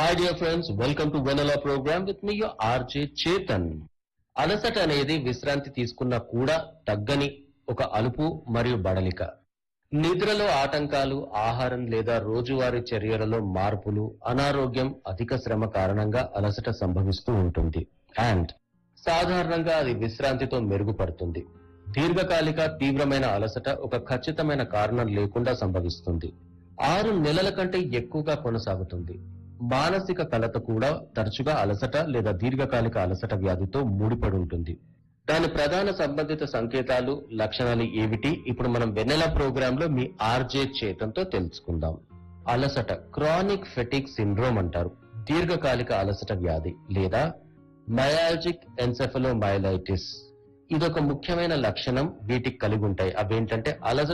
Hi dear friends, welcome to Vanilla program with me your RJ Chetan. అలసట అనేది విశ్రాంతి తీసుకున్నా కూడా తగ్గని ఒక అలుపు మరియు బడలిక నిద్రలో ఆటంకాలు ఆహారం లేదా రోజువారీ చర్యలలో మార్పులు అనారోగ్యం అధిక శ్రమ కారణంగా అలసట సంభవిస్తూ ఉంటుంది అండ్ సాధారణంగా అది విశ్రాంతితో మెరుగుపడుతుంది దీర్ఘకాలిక తీవ్రమైన అలసట ఒక ఖచ్చితమైన కారణం లేకుండా సంభవిస్తుంది ఆరు నెలల కంటే ఎక్కువగా కొనసాగుతుంది మానసిక కలత కూడా తరచుగా అలసట లేదా దీర్ఘకాలిక అలసట వ్యాధితో ముడిపడి ఉంటుంది దాని ప్రధాన సంబంధిత సంకేతాలు లక్షణాలు ఏమిటి ఇప్పుడు మనం వెన్నెల ప్రోగ్రామ్ లో మీ ఆర్జే చేతంతో తెలుసుకుందాం అలసట క్రానిక్ ఫెటిక్ సిండ్రోమ్ అంటారు దీర్ఘకాలిక అలసట వ్యాధి లేదా మయాలజిక్ ఎన్సెఫలోమైలైటిస్ ఇదొక ముఖ్యమైన లక్షణం వీటికి కలిగి ఉంటాయి అవేంటంటే అలసట